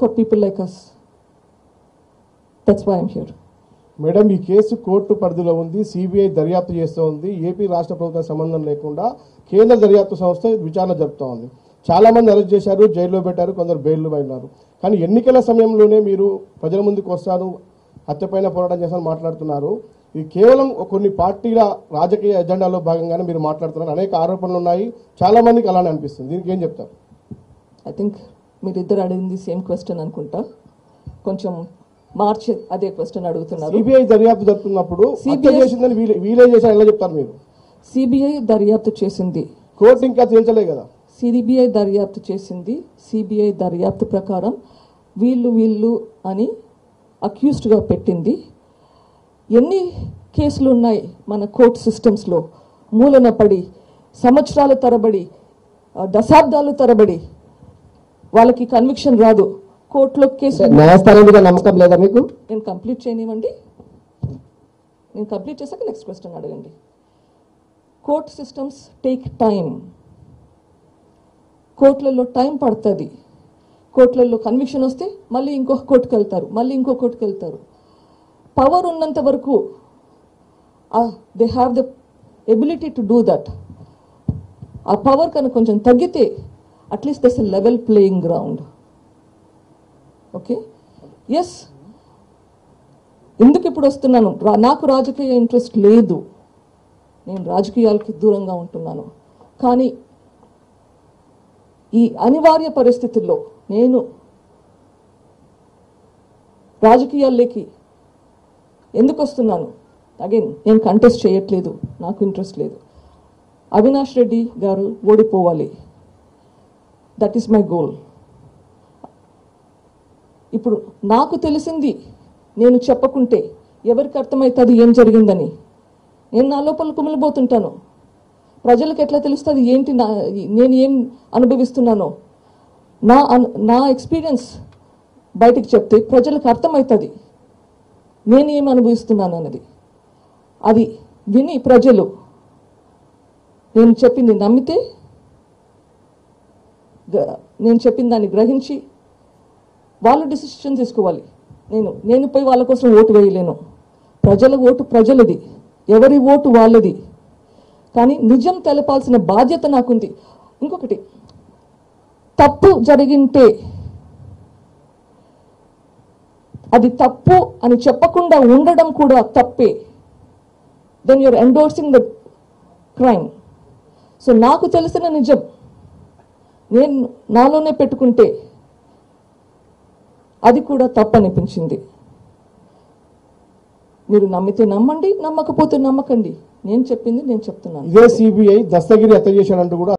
for people like us. That's why I'm here. Madam ఈ case court పరిధిలో ఉంది CBI దర్యాప్తు చేస్తూ ఉంది ఏపీ రాష్ట్ర ప్రభుత్వం సంబంధం లేకుండా కేంద్ర దర్యాప్తు సంస్థ విచారణ జరుపుతూ ఉంది చాలా మంది అరెస్ట్ చేశారు జైల్లో పెట్టారు కొందరు బెయిల్లో ఉన్నారు కానీ ఎన్నికల సమయంలోనే మీరు ప్రజల ముందుకు వస్తాను హత్యపైన పోరాటం చేస్తాను మాట్లాడుతున్నారు ఇది కేవలం కొన్ని పార్టీల రాజకీయ ఎజెండాలో భాగంగానే మీరు మాట్లాడుతున్నారు అనేక ఆరోపణలు ఉన్నాయి చాలా మందికి అలానే అనిపిస్తుంది దీనికి ఏం చెప్తారు ఐ థింక్ మీరిద్దరు అడిగింది సేమ్ క్వశ్చన్ అనుకుంటా కొంచెం మార్చి అదే క్వశ్చన్ అడుగుతున్నారు సిబిఐ దర్యాప్తు జరుపుతున్నప్పుడు హత్య CBI చేసిందని వీలే వీలే చేశారు ఎలా చెప్తారు మీరు సిబిఐ దర్యాప్తు చేసింది కోర్టు ఇంకా తేల్చలే కదా సిబిఐ దర్యాప్తు చేసింది సిబిఐ దర్యాప్తు ప్రకారం వీళ్ళు వీళ్ళు అని అక్యూస్డ్గా పెట్టింది ఎన్ని కేసులు ఉన్నాయి మన కోర్ట్ సిస్టమ్స్లో మూలన పడి సంవత్సరాల తరబడి ఆ, దశాబ్దాల తరబడి వాళ్ళకి కన్విక్షన్ రాదు కోర్టులో కేసు న్యాయస్థానం మీద నమ్మకం లేదా మీకు నేను కంప్లీట్ చేయనివ్వండి నేను కంప్లీట్ చేశాక నెక్స్ట్ క్వశ్చన్ అడగండి కోర్ట్ సిస్టమ్స్ టేక్ టైం కోర్టులలో టైం పడుతుంది కోర్టులలో కన్విక్షన్ వస్తే మళ్ళీ ఇంకొక కోర్టుకు వెళ్తారు మళ్ళీ ఇంకో కోర్టుకు వెళ్తారు పవర్ ఉన్నంత వరకు they have the ability to do that ఆ పవర్ కనుక కొంచెం తగ్గితే at least thus level playing ground okay yes ఎందుకు ఇప్పుడు వస్తున్నాను రా- నాకు రాజకీయ ఇంట్రెస్ట్ లేదు నేను రాజకీయాలకి దూరంగా ఉంటున్నాను కానీ ఈ అనివార్య పరిస్థితుల్లో నేను రాజకీయాల్లోకి ఎందుకు వస్తున్నాను అగైన్ నేను కంటెస్ట్ చేయట్లేదు నాకు ఇంట్రెస్ట్ లేదు అవినాష్ రెడ్డి గారు ఓడిపోవాలి దట్ ఈస్ మై గోల్ ఇప్పుడు నాకు తెలిసింది నేను చెప్పకుంటే ఎవరికి అర్థమవుతుంది ఏం జరిగిందని నేను నా లోపల కుమిలిపోతుంటాను ప్రజలకు ఎట్లా తెలుస్తుంది ఏంటి నా నేను ఏం అనుభవిస్తున్నానో నా అను నా ఎక్స్పీరియన్స్ బయటికి చెప్తే ప్రజలకు అర్థమవుతుంది నేను ఏం అనుభవిస్తున్నాను అన్నది అది విని ప్రజలు నేను చెప్పింది నమ్మితే గ- నేను చెప్పిన దాన్ని గ్రహించి వాళ్ళు డిసిషన్ తీసుకోవాలి నేను నేను పోయి వాళ్ళ కోసం ఓటు వేయలేను ప్రజల ఓటు ప్రజలది ఎవరి ఓటు వాళ్ళది కానీ నిజం తెలపాల్సిన బాధ్యత నాకుంది ఇంకొకటి తప్పు జరిగింటే అది తప్పు అని చెప్పకుండా ఉండడం కూడా తప్పే then you're endorsing the crime so నాకు తెలిసిన నిజం నేను నాలోనే పెట్టుకుంటే అది కూడా తప్పనిపించింది మీరు నమ్మితే నమ్మండి నమ్మకపోతే నమ్మకండి నేను చెప్పింది నేను చెప్తున్నాను ఇదే సిబిఐ దస్తగిరి హత్య చేశాడంటూ కూడా